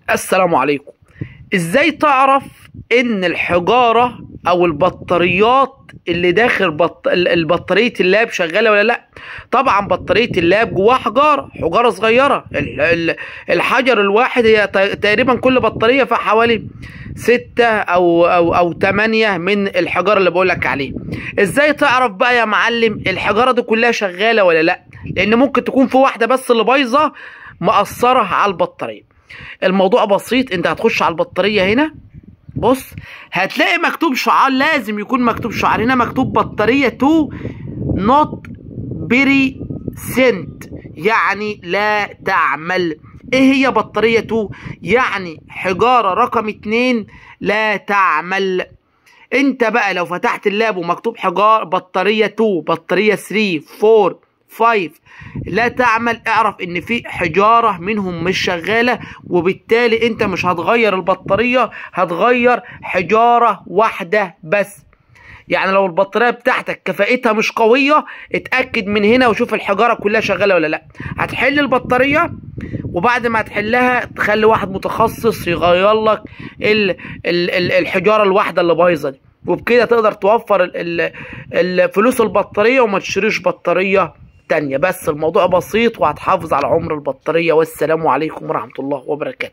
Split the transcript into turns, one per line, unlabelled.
السلام عليكم ازاي تعرف ان الحجارة او البطاريات اللي داخل بط... ال- البطارية اللاب شغالة ولا لا طبعا بطارية اللاب جواها حجارة حجارة صغيرة ال... ال... الحجر الواحد هي ت... تقريبا كل بطارية في حوالي ستة او او او تمانية من الحجارة اللي بقولك عليه ازاي تعرف بقى يا معلم الحجارة دي كلها شغالة ولا لا لان ممكن تكون في واحدة بس اللي بايظة مأثرة على البطارية الموضوع بسيط انت هتخش على البطارية هنا بص هتلاقي مكتوب شعار لازم يكون مكتوب شعار هنا مكتوب بطارية 2 نوت بيري سنت يعني لا تعمل ايه هي بطارية 2 يعني حجارة رقم 2 لا تعمل انت بقى لو فتحت اللاب ومكتوب حجار بطارية 2 بطارية 3 4 5 لا تعمل اعرف ان في حجارة منهم مش شغالة وبالتالي انت مش هتغير البطارية هتغير حجارة واحدة بس يعني لو البطارية بتاعتك كفاءتها مش قوية اتأكد من هنا وشوف الحجارة كلها شغالة ولا لا هتحل البطارية وبعد ما تحلها تخلي واحد متخصص يغير لك ال ال ال الحجارة الواحدة اللي بايظة دي وبكده تقدر توفر ال ال الفلوس البطارية وما تشتريش بطارية تانية بس الموضوع بسيط وهتحافظ على عمر البطارية والسلام عليكم ورحمة الله وبركاته